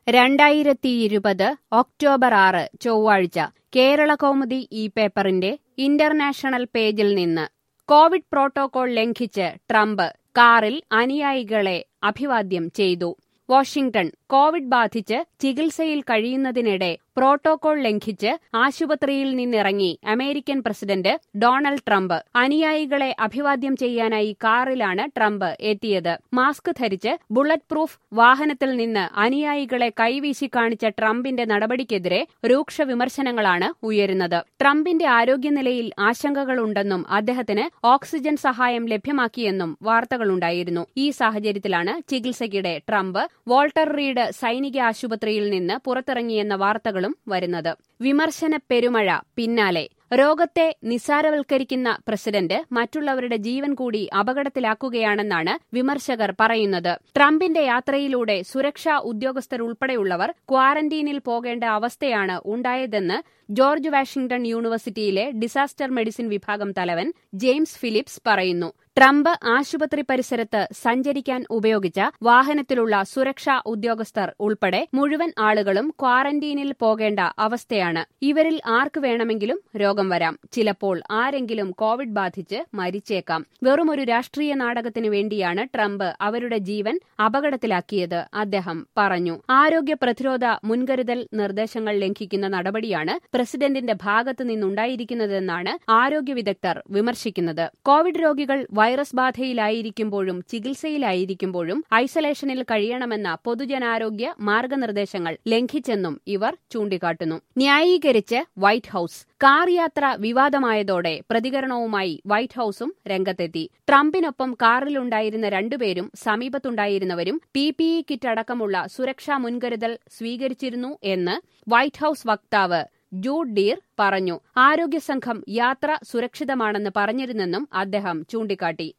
രണ്ടായിരത്തിയിരുപത് ഒക്ടോബർ ആറ് ചൊവ്വാഴ്ച കേരളകൗമുദി ഈ പേപ്പറിന്റെ ഇന്റർനാഷണൽ പേജിൽ നിന്ന് കോവിഡ് പ്രോട്ടോകോൾ ലംഘിച്ച് ട്രംപ് കാറിൽ അനുയായികളെ അഭിവാദ്യം ചെയ്തു വാഷിംഗ്ടൺ കോവിഡ് ബാധിച്ച് ചികിത്സയിൽ കഴിയുന്നതിനിടെ പ്രോട്ടോകോൾ ലംഘിച്ച് ആശുപത്രിയിൽ നിന്നിറങ്ങി അമേരിക്കൻ പ്രസിഡന്റ് ഡൊണാൾഡ് ട്രംപ് അനുയായികളെ അഭിവാദ്യം ചെയ്യാനായി കാറിലാണ് ട്രംപ് എത്തിയത് മാസ്ക് ധരിച്ച് ബുള്ളറ്റ് പ്രൂഫ് വാഹനത്തിൽ നിന്ന് അനുയായികളെ കൈവീശി കാണിച്ച ട്രംപിന്റെ നടപടിക്കെതിരെ രൂക്ഷ വിമർശനങ്ങളാണ് ഉയരുന്നത് ട്രംപിന്റെ ആരോഗ്യനിലയിൽ ആശങ്കകളുണ്ടെന്നും അദ്ദേഹത്തിന് ഓക്സിജൻ സഹായം ലഭ്യമാക്കിയെന്നും വാർത്തകളുണ്ടായിരുന്നു ഈ സാഹചര്യത്തിലാണ് ചികിത്സയ്ക്കിടെ ട്രംപ് വോൾട്ടർ റീഡ് സൈനിക ആശുപത്രിയിൽ നിന്ന് പുറത്തിറങ്ങിയെന്ന വാർത്തകളും വരുന്നത് വിമർശന പെരുമഴ പിന്നാലെ രോഗത്തെ നിസ്സാരവൽക്കരിക്കുന്ന പ്രസിഡന്റ് മറ്റുള്ളവരുടെ ജീവൻ കൂടി അപകടത്തിലാക്കുകയാണെന്നാണ് വിമർശകർ പറയുന്നത് ട്രംപിന്റെ യാത്രയിലൂടെ സുരക്ഷാ ഉദ്യോഗസ്ഥരുൾപ്പെടെയുള്ളവർ ക്വാറന്റീനിൽ പോകേണ്ട അവസ്ഥയാണ് ഉണ്ടായതെന്ന് ജോർജ് വാഷിംഗ്ടൺ യൂണിവേഴ്സിറ്റിയിലെ ഡിസാസ്റ്റർ മെഡിസിൻ വിഭാഗം തലവൻ ജെയിംസ് ഫിലിപ്സ് പറയുന്നു ട്രംപ് ആശുപത്രി പരിസരത്ത് സഞ്ചരിക്കാൻ ഉപയോഗിച്ച വാഹനത്തിലുള്ള സുരക്ഷാ ഉദ്യോഗസ്ഥർ ഉൾപ്പെടെ മുഴുവൻ ആളുകളും ക്വാറന്റീനിൽ പോകേണ്ട അവസ്ഥയാണ് ഇവരിൽ ആർക്ക് വേണമെങ്കിലും രോഗം വരാം ചിലപ്പോൾ ആരെങ്കിലും കോവിഡ് ബാധിച്ച് മരിച്ചേക്കാം വെറുമൊരു രാഷ്ട്രീയ നാടകത്തിനു വേണ്ടിയാണ് ട്രംപ് അവരുടെ ജീവൻ അപകടത്തിലാക്കിയത് അദ്ദേഹം പറഞ്ഞു ആരോഗ്യ പ്രതിരോധ മുൻകരുതൽ നിർദ്ദേശങ്ങൾ ലംഘിക്കുന്ന നടപടിയാണ് പ്രസിഡന്റിന്റെ ഭാഗത്തു നിന്നുണ്ടായിരിക്കുന്നതെന്നാണ് ആരോഗ്യ വിദഗ്ധർ വിമർശിക്കുന്നത് കോവിഡ് രോഗികൾ വൈറസ് ബാധയിലായിരിക്കുമ്പോഴും ചികിത്സയിലായിരിക്കുമ്പോഴും ഐസൊലേഷനിൽ കഴിയണമെന്ന പൊതുജനാരോഗ്യ മാർഗനിർദ്ദേശങ്ങൾ ലംഘിച്ചെന്നും ഇവർ ചൂണ്ടിക്കാട്ടുന്നു ന്യായീകരിച്ച് വൈറ്റ് ഹൌസ് കാർ യാത്ര വിവാദമായതോടെ പ്രതികരണവുമായി വൈറ്റ് ഹൌസും രംഗത്തെത്തി ട്രംപിനൊപ്പം കാറിലുണ്ടായിരുന്ന രണ്ടുപേരും സമീപത്തുണ്ടായിരുന്നവരും പി പി ഇ കിറ്റ് അടക്കമുള്ള സുരക്ഷാ മുൻകരുതൽ സ്വീകരിച്ചിരുന്നു എന്ന് വൈറ്റ് ഹൌസ് വക്താവ് ജൂഡ് ഡീർ പറഞ്ഞു ആരോഗ്യ സംഘം യാത്ര സുരക്ഷിതമാണെന്ന് പറഞ്ഞിരുന്നെന്നും അദ്ദേഹം ചൂണ്ടിക്കാട്ടി